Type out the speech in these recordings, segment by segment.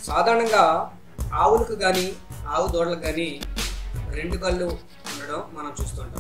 సాధారణంగా ఆవులకు కానీ ఆవు దూడలకు కానీ రెండు కళ్ళు ఉండడం మనం చూస్తుంటాం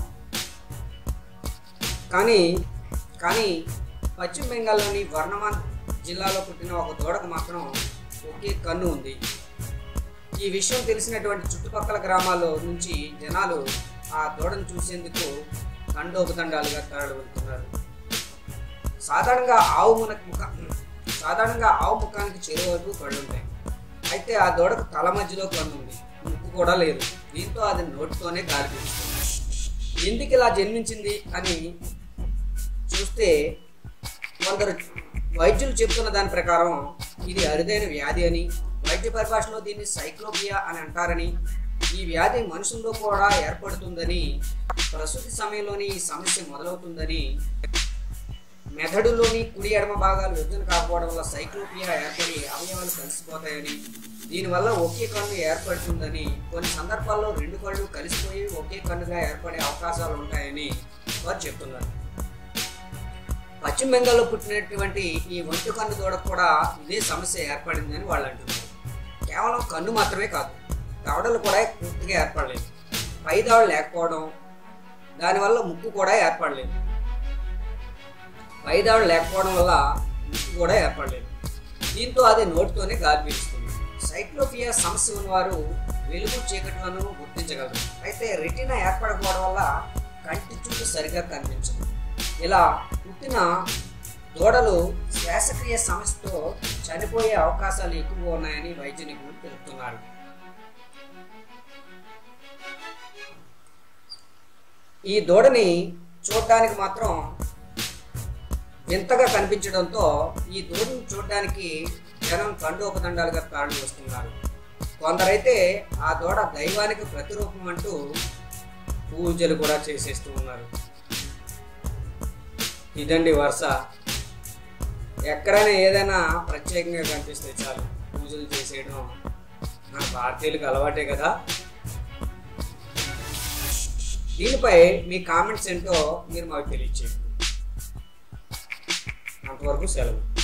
కానీ కానీ పశ్చిమ బెంగాల్లోని వర్ణమాన్ జిల్లాలో పుట్టిన ఒక దూడకు మాత్రం ఒకే కన్ను ఉంది ఈ విషయం తెలిసినటువంటి చుట్టుపక్కల గ్రామాల్లో నుంచి జనాలు ఆ దూడను చూసేందుకు తండోపతండాలుగా తరలి వెళ్తున్నారు సాధారణంగా ఆవు మున ముఖ సాధారణంగా ఆవు ముఖానికి చేరువైపు కళ్ళు ఉంటాయి అయితే ఆ దూడకు తల మధ్యలో కన్ను ఉంది ముక్కు కూడా లేదు దీంతో అది నోటితోనే గాలి పీలుస్తుంది ఎందుకు ఇలా జన్మించింది అని చూస్తే కొందరు వైద్యులు చెప్తున్న దాని ప్రకారం ఇది అరుదైన వ్యాధి అని వైద్య పరిభాషలో దీన్ని సైక్లోపియా అని అంటారని ఈ వ్యాధి మనుషుల్లో కూడా ఏర్పడుతుందని ప్రసూతి సమయంలోనే ఈ సమస్య మొదలవుతుందని మెదడులోని కుడి ఎడమ భాగాలు విభజన కాకపోవడం వల్ల సైక్లోపియా ఏర్పడి అవయవాలు కలిసిపోతాయని దీనివల్ల ఒకే కన్ను ఏర్పడుతుందని కొన్ని సందర్భాల్లో రెండు కళ్ళు కలిసిపోయి ఒకే కన్నుగా ఏర్పడే అవకాశాలు ఉంటాయని వారు చెప్తున్నారు పశ్చిమ బెంగాల్లో పుట్టినటువంటి ఈ ఒంటి కన్ను దూడకు కూడా ఇదే సమస్య ఏర్పడిందని వాళ్ళు అంటున్నారు కేవలం కన్ను మాత్రమే కాదు దవడలు కూడా పూర్తిగా ఏర్పడలేదు పై దవడ లేకపోవడం దానివల్ల ముక్కు కూడా ఏర్పడలేదు పై దవడ లేకపోవడం వల్ల ముక్కు కూడా ఏర్పడలేదు దీంతో అది నోటితోనే గాలి పీలుస్తుంది సైక్లోపియా సమస్య ఉన్నవారు వెలుగు చీకట్లను గుర్తించగలరు అయితే రెటీనా ఏర్పడకపోవడం వల్ల కంటి చూపు సరిగా కనిపించదు ఇలా పుట్టిన దూడలు శ్వాసక్రియ సమస్యతో చనిపోయే అవకాశాలు ఎక్కువ ఉన్నాయని వైద్య నిపుణులు తెలుపుతున్నారు ఈ దూడని చూడడానికి మాత్రం వింతగా కనిపించడంతో ఈ దూడని చూడడానికి జనం తండోపతండాలుగా ప్రాణులు వస్తున్నారు కొందరైతే ఆ దూడ దైవానికి ప్రతిరూపం అంటూ పూజలు కూడా చేసేస్తూ ఉన్నారు ఇదండి వరుస ఎక్కడైనా ఏదైనా ప్రత్యేకంగా కనిపిస్తే చాలు పూజలు చేసేయడం మన భారతీయులకు అలవాటే కదా దీనిపై మీ కామెంట్స్ ఏంటో మీరు మాకు తెలియచేయండి అంతవరకు సెలవు